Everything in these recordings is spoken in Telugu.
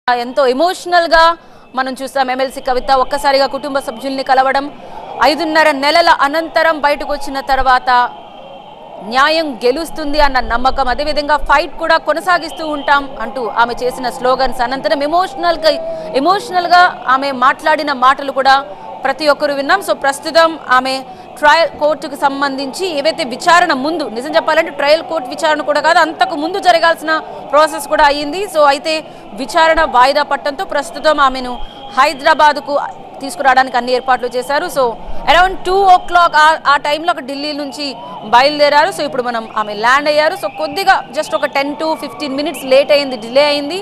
ఎంతో ఎమోషనల్ గా మనం చూస్తాం ఎమ్మెల్సీ కవిత ఒక్కసారిగా కుటుంబ సభ్యుల్ని కలవడం ఐదున్నర నెలల అనంతరం బయటకు వచ్చిన తర్వాత న్యాయం గెలుస్తుంది అన్న నమ్మకం అదేవిధంగా ఫైట్ కూడా కొనసాగిస్తూ ఉంటాం అంటూ ఆమె చేసిన స్లోగన్స్ అనంతరం ఎమోషనల్గా ఎమోషనల్గా ఆమె మాట్లాడిన మాటలు కూడా ప్రతి ఒక్కరు విన్నాం సో ప్రస్తుతం ఆమె ట్రయల్ కోర్టుకు సంబంధించి ఏవైతే విచారణ ముందు నిజం చెప్పాలంటే ట్రయల్ కోర్టు విచారణ కూడా కాదు అంతకు ముందు జరగాల్సిన ప్రాసెస్ కూడా అయ్యింది సో అయితే విచారణ వాయిదా పట్టడంతో ప్రస్తుతం ఆమెను హైదరాబాద్కు తీసుకురావడానికి అన్ని ఏర్పాట్లు చేశారు so around two o'clock ఆ టైంలో ఒక ఢిల్లీ నుంచి బయలుదేరారు సో ఇప్పుడు మనం ఆమె ల్యాండ్ అయ్యారు సో కొద్దిగా జస్ట్ ఒక ten to fifteen minutes late అయింది డిలే అయింది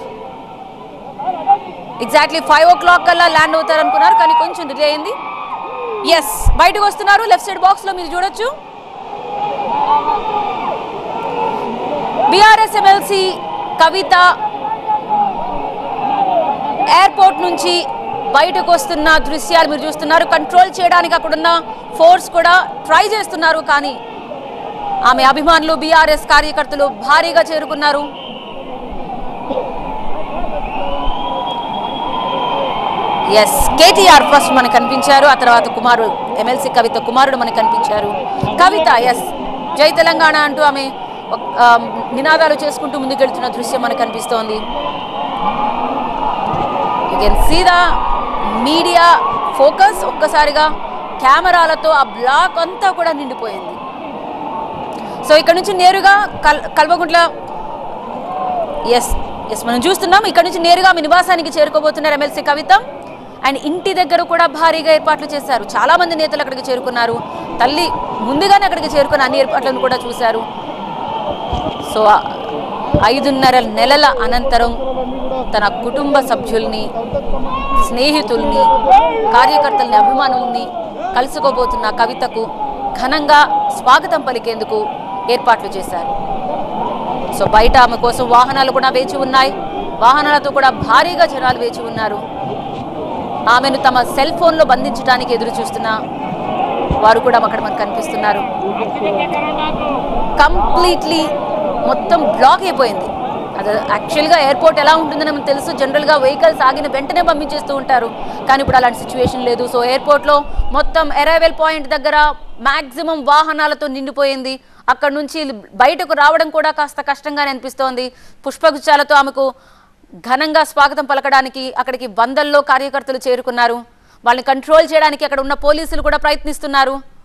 ఎగ్జాక్ట్లీ ఫైవ్ ఓ క్లాక్ కల్లా ల్యాండ్ అవుతారు అనుకున్నారు కానీ కొంచెం డిలే అయింది ఎస్ బయటకు వస్తున్నారు లెఫ్ట్ సైడ్ బాక్స్ లో మీరు చూడొచ్చు బీఆర్ఎస్ ఎమ్మెల్సీ కవిత ఎయిర్పోర్ట్ నుంచి బయటకు వస్తున్న దృశ్యాలు మీరు చూస్తున్నారు కంట్రోల్ చేయడానికి అక్కడున్న ఫోర్స్ కూడా ట్రై చేస్తున్నారు కానీ ఆమె అభిమానులు బీఆర్ఎస్ కార్యకర్తలు భారీగా చేరుకున్నారు ఎస్ కేటీఆర్ ఫస్ట్ మనకు కనిపించారు ఆ తర్వాత కుమారుడు ఎమ్మెల్సీ కవిత కుమారుడు మనకు కనిపించారు కవిత ఎస్ జై తెలంగాణ అంటూ ఆమె ఒక- ఆ, నినాదాలు చేసుకుంటూ ముందుకెళ్తున్న దృశ్యం మనకు కనిపిస్తోంది you can see the media focus ఒక్కసారిగా కెమెరాలతో ఆ బ్లాక్ అంతా కూడా నిండిపోయింది సో ఇక్కడ నుంచి నేరుగా కల్ కల్వగుంట్ల ఎస్ ఎస్ మనం చూస్తున్నాం ఇక్కడ నుంచి నేరుగా మీ నివాసానికి చేరుకోబోతున్నారు ఎమ్మెల్సీ కవిత అండ్ ఇంటి దగ్గర కూడా భారీగా ఏర్పాట్లు చేశారు చాలా మంది నేతలు అక్కడికి చేరుకున్నారు తల్లి ముందుగానే అక్కడికి చేరుకున్న అన్ని ఏర్పాట్లను కూడా చూశారు సో ఆ ఐదున్నర నెలల అనంతరం తన కుటుంబ సభ్యుల్ని స్నేహితుల్ని కార్యకర్తల్ని అభిమానుల్ని కలుసుకోబోతున్న కవితకు ఘనంగా స్వాగతం పలికేందుకు ఏర్పాట్లు చేశారు సో బయట ఆమె కోసం వాహనాలు కూడా వేచి ఉన్నాయి వాహనాలతో కూడా భారీగా జనాలు వేచి ఉన్నారు ఆమెను తమ సెల్ ఫోన్లో బంధించడానికి ఎదురు చూస్తున్న వారు కూడా అక్కడ మనకు కనిపిస్తున్నారు కంప్లీట్లీ మొత్తం బ్లాక్ అయిపోయింది అది యాక్చువల్గా ఎయిర్పోర్ట్ ఎలా ఉంటుందని మనకు తెలుసు జనరల్గా వెహికల్స్ ఆగిన వెంటనే పంపించేస్తూ ఉంటారు కానీ ఇప్పుడు అలాంటి సిచ్యువేషన్ లేదు సో ఎయిర్పోర్ట్లో మొత్తం అరైవల్ పాయింట్ దగ్గర మ్యాక్సిమం వాహనాలతో నిండిపోయింది అక్కడ నుంచి బయటకు రావడం కూడా కాస్త కష్టంగానే అనిపిస్తోంది పుష్పగుచ్చాలతో ఆమెకు ఘనంగా స్వాగతం పలకడానికి అక్కడికి వందల్లో కార్యకర్తలు చేరుకున్నారు వాళ్ళని కంట్రోల్ చేయడానికి అక్కడ ఉన్న పోలీసులు కూడా ప్రయత్నిస్తున్నారు